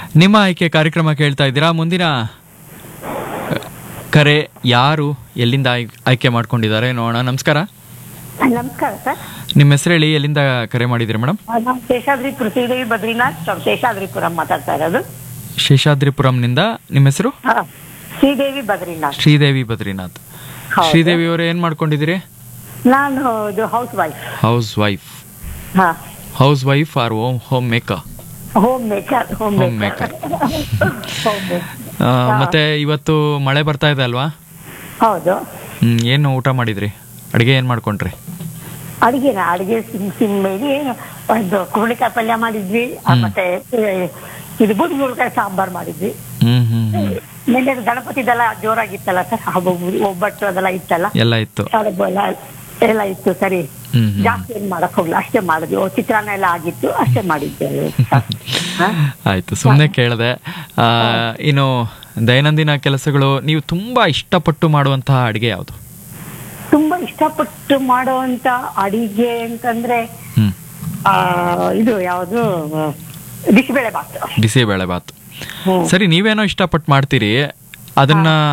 ನಿಮ್ಮ ಆಯ್ಕೆ ಕಾರ್ಯಕ್ರಮ ಕೇಳ್ತಾ ಇದ್ದೀರಾ ಮುಂದಿನ ಕರೆ ಯಾರು ಎಲ್ಲಿಂದ ಆಯ್- ಆಯ್ಕೆ ಮಾಡ್ಕೊಂಡಿದ್ದಾರೆ ನೋಡೋಣ ನಮಸ್ಕಾರ ನಮಸ್ಕಾರ ಸರ್ ನಿಮ್ಮ ಹೆಸರು ಹೇಳಿ ಎಲ್ಲಿಂದ ಕರೆ ಮಾಡಿದ್ದೀರಿ ಮೇಡಮ್ ನಾವು ಶೇಷಾದ್ರಿಪುರ ಶ್ರೀದೇವಿ ಬದ್ರಿನಾಥ್ from ಶೇಷಾದ್ರಿಪುರಂ ಮಾತಾಡ್ತಾ ಇರೋದು ಶೇಷಾದ್ರಿಪುರಂನಿಂದ ನಿಮ್ಮ ಹೆಸರು ಹಾ. ಶ್ರೀದೇವಿ ಬದ್ರಿನಾಥ್ ಶ್ರೀದೇವಿ ಬದ್ರಿನಾಥ್ ಹೌದು. ಶ್ರೀದೇವಿ ಅವರು ಏನ್ ಮಾಡ್ಕೊಂಡಿದ್ದೀರಿ ನಾನು ಇದು ಹೌಸ್ ವೈಫ್ ಹೌಸ್ ವೈಫ್ ಹಾ housewife or home homemaker homemaker home Home maker ಮತ್ತೆ ಇವತ್ತು ಮಳೆ ಬರ್ತಾ ಇದೆ ಅಲ್ವಾ ಹೌದು ಹ್ಮ್, ಏನು ಊಟ ಮಾಡಿದ್ರಿ ಅಡಿಗೆ ಏನ್ ಮಾಡ್ಕೊಂಡ್ರಿ ಅಡಿಗೆನ ಅಡಿಗೆ ಸಿಮ್ ಸಿಮ್ ಮೇಲೆ ಒಂದು ಕುರುಳಿಕಾಯಿ ಪಲ್ಯ ಮಾಡಿದ್ವಿ ಆ, ಮತ್ತೆ ಏ, ಇದು ಬೂದಿಗುಳ್ಕಾಯಿ ಸಾಂಬಾರ್ ಮಾಡಿದ್ವಿ ಹ್ಮ್ ಹ್ಮ್ ಹ್ಮ್ ನಿನ್ನೆ ಗಣಪತಿದೆಲ್ಲ ಜೋರಾಗಿತ್ತಲ್ಲ ಸರ್ ಹಬ್ಬ ಒಬ್ಬಟ್ಟು ಅದೆಲ್ಲ ಇತ್ತಲ್ಲ ಎಲ್ಲ ಇತ್ತು ಕಡುಬು ಎಲ್ಲ ಎಲ್ಲ ಇತ್ತು ಸರಿ ಹ್ಮ್ ಹ್ಮ್ ಜಾಸ್ತಿ ಏನ್ ಮಾಡಕ್ ಹೋಗ್ಲಿ ಅಷ್ಟೇ ಮಾಡಿದ್ವಿ ಓ, ಚಿತ್ರಾನ್ನ ಎಲ್ಲ ಆಗಿತ್ತು ಅಷ್ಟೇ ಮಾಡಿದ್ದೇವೆ ಹಾ? ಆಯ್ತು ಸುಮ್ಮನೆ ಕೇಳಿದೆ ಆ, ಇನ್ನು ದೈನಂದಿನ ಕೆಲಸಗಳು ನೀವು ತುಂಬಾ ಇಷ್ಟಪಟ್ಟು ಮಾಡುವಂತಹ ಅಡಿಗೆ ಯಾವುದು ತುಂಬಾ ಇಷ್ಟಪಟ್ಟು ಮಾಡುವಂತ ಅಡಿಗೆ ಅಂತಂದ್ರೆ ಹ್ಮ್ ಆ ಇದು ಯಾವುದು ಬಿಸಿಬೇಳೆ ಬಾತ್ ಬಿಸಿಬೇಳೆ ಬಾತ್ ಹ್ಮ್. ಸರಿ ನೀವೇನೋ ಇಷ್ಟಪಟ್ಟು ಮಾಡ್ತೀರಿ ಅದನ್ನ